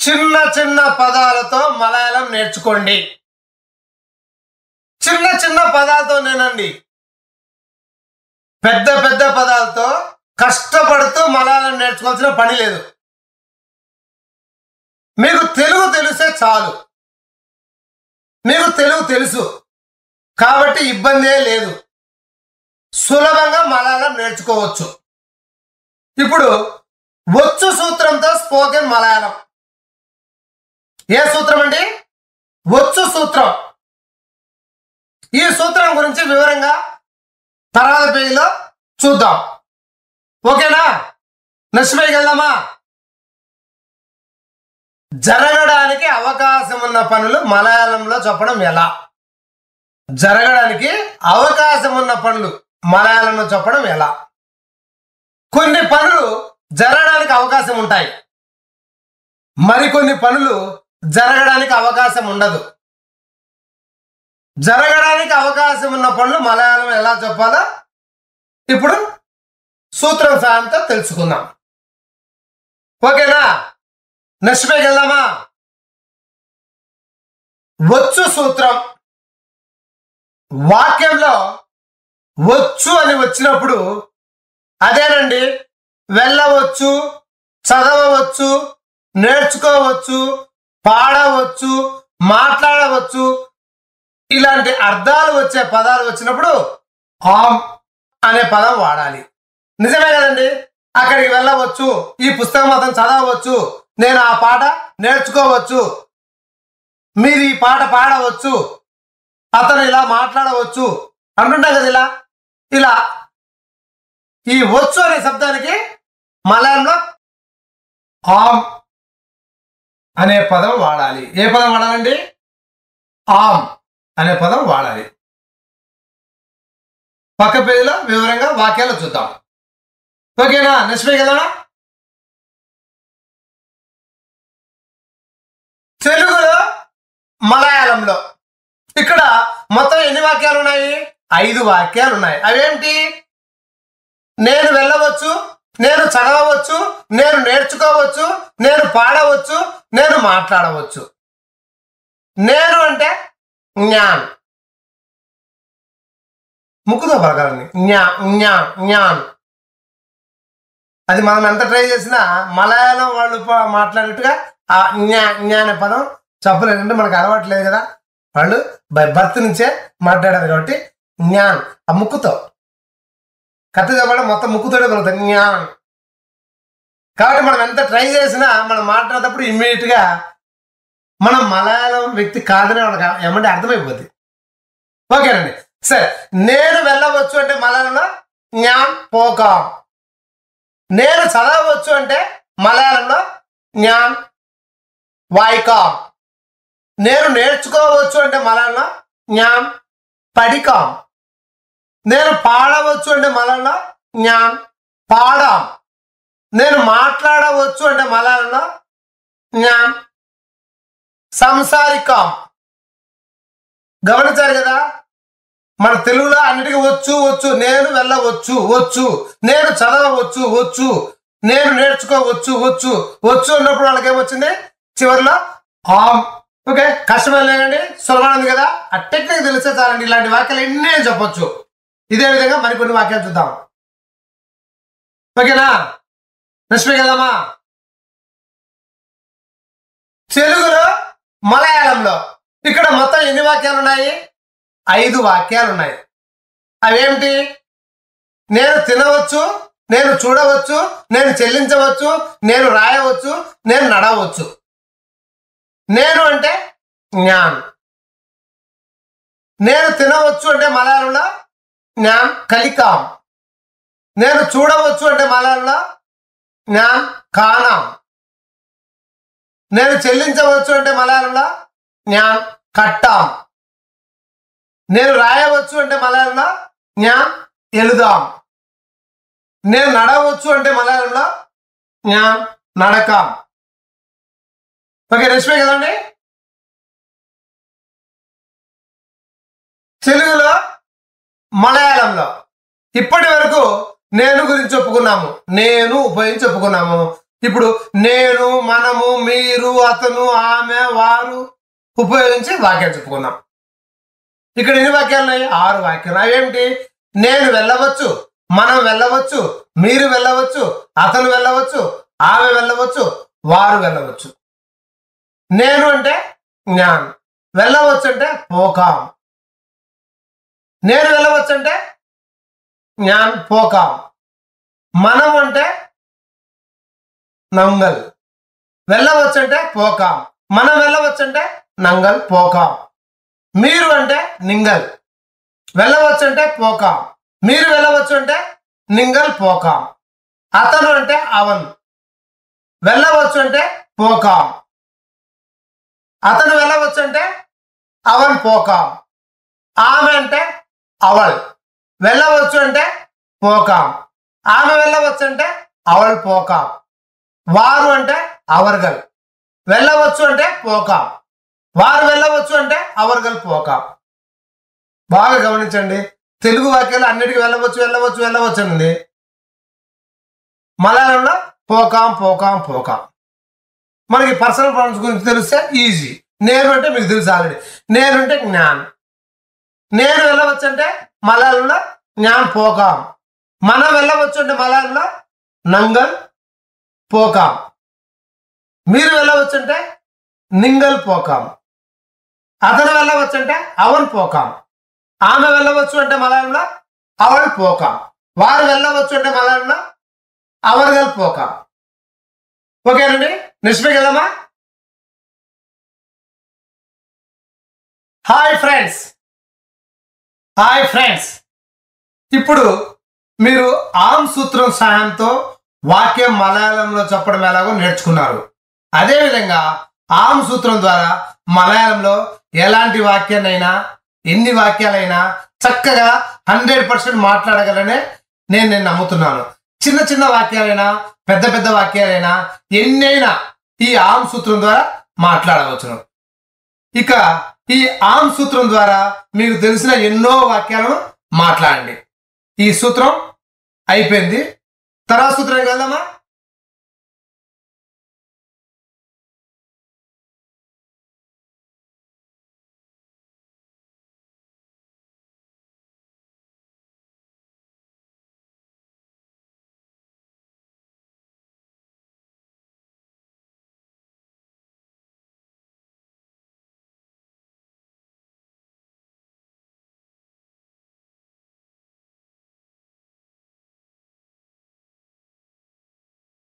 చిన్న చిన్న పదాలతో మలయాళం నేర్చుకోండి చిన్న చిన్న పదాలతో నేనండి పెద్ద పెద్ద పదాలతో కష్టపడుతూ మలయాళం నేర్చుకోవాల్సిన పని లేదు మీకు తెలుగు తెలిసే చాలు మీకు తెలుగు తెలుసు కాబట్టి ఇబ్బందే లేదు సులభంగా మలయాళం నేర్చుకోవచ్చు ఇప్పుడు వచ్చు సూత్రంతో స్పోకెన్ మలయాళం ఏ సూత్రం అండి వచ్చు సూత్రం ఈ సూత్రం గురించి వివరంగా తర్వాత పేజీలో చూద్దాం ఓకేనా నెక్స్ట్ పేజీకి వెళ్దామా జరగడానికి అవకాశం ఉన్న పనులు మలయాళంలో చెప్పడం ఎలా జరగడానికి అవకాశం ఉన్న పనులు మలయాళంలో చెప్పడం ఎలా కొన్ని పనులు జరగడానికి అవకాశం ఉంటాయి మరికొన్ని పనులు జరగడానికి అవకాశం ఉండదు జరగడానికి అవకాశం ఉన్న పనులు మలయాళం ఎలా చెప్పాలో ఇప్పుడు సూత్రం సాయంతో తెలుసుకుందాం ఓకేనా నెక్స్ట్ పేజ్ వెళ్దామా వచ్చు సూత్రం వాక్యంలో వచ్చు అని వచ్చినప్పుడు అదేనండి వెళ్ళవచ్చు చదవవచ్చు నేర్చుకోవచ్చు పాడవచ్చు మాట్లాడవచ్చు ఇలాంటి అర్థాలు వచ్చే పదాలు వచ్చినప్పుడు ఆమ్ అనే పదం వాడాలి నిజమే కదండి అక్కడికి వెళ్ళవచ్చు ఈ పుస్తకం అతను చదవవచ్చు నేను ఆ పాట నేర్చుకోవచ్చు మీరు ఈ పాట పాడవచ్చు అతను ఇలా మాట్లాడవచ్చు అంటుంటాం కదా ఇలా ఇలా ఈ వచ్చు అనే శబ్దానికి మలయాళంలో ఆమ్ అనే పదం వాడాలి ఏ పదం వాడాలండి ఆమ్ అనే పదం వాడాలి పక్క పేజీలో వివరంగా వాక్యాలు చూద్దాం ఓకేనా నెక్స్ట్ పేజ్ కదా తెలుగులో మలయాళంలో ఇక్కడ మొత్తం ఎన్ని వాక్యాలు ఉన్నాయి ఐదు వాక్యాలు ఉన్నాయి అవేంటి నేను వెళ్ళవచ్చు నేను చదవవచ్చు నేను నేర్చుకోవచ్చు నేను పాడవచ్చు నేను మాట్లాడవచ్చు నేను అంటే జ్ఞాన్ ముక్కుతో పలకాలండి జ్ఞా జ్ఞాన్ జ్ఞాన్ అది మనం ఎంత ట్రై చేసినా మలయాళం వాళ్ళు ప- మాట్లాడినట్టుగా ఆ జ్ఞా జ్ఞా అనే పదం చెప్పలేదు అంటే మనకు అలవాట్లేదు కదా వాళ్ళు బై బర్త్ నుంచే మాట్లాడారు కాబట్టి జ్ఞాన్ ఆ ముక్కుతో కరెక్ట్ చెప్పడం మొత్తం ముక్కుతోనే పలుకుతాం జ్ఞాన్ కాబట్టి మనం ఎంత ట్రై చేసినా మనం మాట్లాడేటప్పుడు ఇమ్మీడియట్ గా మనం మలయాళం వ్యక్తి కాదని మనకు ఏమంటే అర్థమైపోద్ది ఓకేనండి సరే నేను వెళ్ళవచ్చు అంటే మలయాళంలో జ్ఞాన్ పోకాం నేను చదవవచ్చు అంటే మలయాళంలో జ్ఞాన్ వాయికాం నేను నేర్చుకోవచ్చు అంటే మలయాళంలో జ్ఞాన్ పడికాం నేను పాడవచ్చు అంటే మలయాళంలో జ్ఞాన్ పాడాం నేను మాట్లాడవచ్చు అంటే మలయాళంలో జ్ఞాన్ సంసారికాం గమనించారు కదా మన తెలుగులో అన్నిటికీ వచ్చు వచ్చు నేను వెళ్ళవచ్చు వచ్చు నేను చదవవచ్చు వచ్చు నేను నేర్చుకోవచ్చు వచ్చు వచ్చు ఉన్నప్పుడు వాళ్ళకి ఏమొచ్చింది చివరిలో ఆమ్ ఓకే కష్టమే లేదండి సులభమైనది కదా ఆ టెక్నిక్ తెలిస్తే చాలండి ఇలాంటి వాక్యాలు ఎన్నే చెప్పొచ్చు ఇదే విధంగా మరికొన్ని వాక్యాలు చూద్దాం ఓకేనా నెక్స్ట్ వెళ్దామా తెలుగులో మలయాళంలో ఇక్కడ మొత్తం ఎన్ని వాక్యాలు ఉన్నాయి ఐదు వాక్యాలు ఉన్నాయి అవేమిటి నేను తినవచ్చు నేను చూడవచ్చు నేను చెల్లించవచ్చు నేను రాయవచ్చు నేను నడవచ్చు నేను అంటే జ్ఞాన్ నేను తినవచ్చు అంటే మలయాళంలో జ్ఞాన్ కలికాం నేను చూడవచ్చు అంటే మలయాళంలో జ్ఞాన్ కానాం నేను చెల్లించవచ్చు అంటే మలయాళంలో జ్ఞాన్ కట్టాం నేను రాయవచ్చు అంటే మలయాళంలో జ్ఞాన్ ఎలుదాం నేను నడవచ్చు అంటే మలయాళంలో జ్ఞాన్ నడకాం ఓకే రెస్పే కదండి తెలుగులో మలయాళంలో ఇప్పటి వరకు నేను గురించి చెప్పుకున్నాము నేను ఉపయోగించి చెప్పుకున్నాము ఇప్పుడు నేను మనము మీరు అతను ఆమె వారు ఉపయోగించి వాక్యాలు చెప్పుకుందాం ఇక్కడ ఎన్ని వాక్యాలు ఉన్నాయి ఆరు వాక్యాలు అవేమిటి నేను వెళ్ళవచ్చు మనం వెళ్ళవచ్చు మీరు వెళ్ళవచ్చు అతను వెళ్ళవచ్చు ఆమె వెళ్ళవచ్చు వారు వెళ్ళవచ్చు నేను అంటే జ్ఞాన్ వెళ్ళవచ్చు అంటే పోకాం నేను వెళ్ళవచ్చు అంటే జ్ఞాన్ పోకాం మనం అంటే నంగల్ వెళ్ళవచ్చు అంటే పోకాం మనం వెళ్ళవచ్చు అంటే నంగల్ పోకాం మీరు అంటే నింగల్ వెళ్ళవచ్చు అంటే పోకాం మీరు వెళ్ళవచ్చు అంటే నింగల్ పోకాం అతను అంటే అవన్ వెళ్ళవచ్చు అంటే పోకాం అతను వెళ్ళవచ్చు అంటే అవన్ పోకాం ఆమె అంటే అవల్ వెళ్ళవచ్చు అంటే పోకాం ఆమె వెళ్ళవచ్చు అంటే అవల్ పోకాం వారు అంటే అవర్గల్ వెళ్ళవచ్చు అంటే పోకాం వారు వెళ్ళవచ్చు అంటే అవర్గల్ పోకాం బాగా గమనించండి తెలుగు వాక్యాలు అన్నిటికీ వెళ్ళవచ్చు వెళ్ళవచ్చు వెళ్ళవచ్చు అండి మలయాళంలో పోకాం పోకాం పోకాం మనకి పర్సనల్ ప్రాబ్లమ్స్ గురించి తెలిస్తే ఈజీ నేను అంటే మీకు తెలుసు ఆల్రెడీ నేను అంటే జ్ఞాన్ నేను వెళ్ళవచ్చు అంటే మలయాళంలో జ్ఞాన్ పోకాం మనం వెళ్ళవచ్చు అంటే మలయాళంలో నంగల్ పోకాం మీరు వెళ్ళవచ్చు అంటే నింగల్ పోకాం అతను వెళ్ళవచ్చు అంటే అవన్ పోకాం ఆమె వెళ్ళవచ్చు అంటే మలయాళంలో అవల్ పోకాం వారు వెళ్ళవచ్చు అంటే మలయాళంలో అవర్గల్ పోకాం ఓకేనండి నిష్పకి వెళ్దామా హాయ్ ఫ్రెండ్స్ హాయ్ ఫ్రెండ్స్ ఇప్పుడు మీరు ఆమ్ సూత్రం సహాయంతో వాక్యం మలయాళంలో చెప్పడం ఎలాగో నేర్చుకున్నారు అదేవిధంగా ఆమ్ సూత్రం ద్వారా మలయాళంలో ఎలాంటి వాక్యాన్నైనా ఎన్ని వాక్యాలైనా చక్కగా హండ్రెడ్ పర్సెంట్ మాట్లాడగలనే నేను నేను నమ్ముతున్నాను చిన్న చిన్న వాక్యాలైనా పెద్ద పెద్ద వాక్యాలైనా ఎన్నైనా ఈ ఆమ్ సూత్రం ద్వారా మాట్లాడవచ్చును ఇక ఈ ఆమ్ సూత్రం ద్వారా మీకు తెలిసిన ఎన్నో వాక్యాలను మాట్లాడండి ఈ సూత్రం అయిపోయింది తర్వాత సూత్రం వెళ్దామా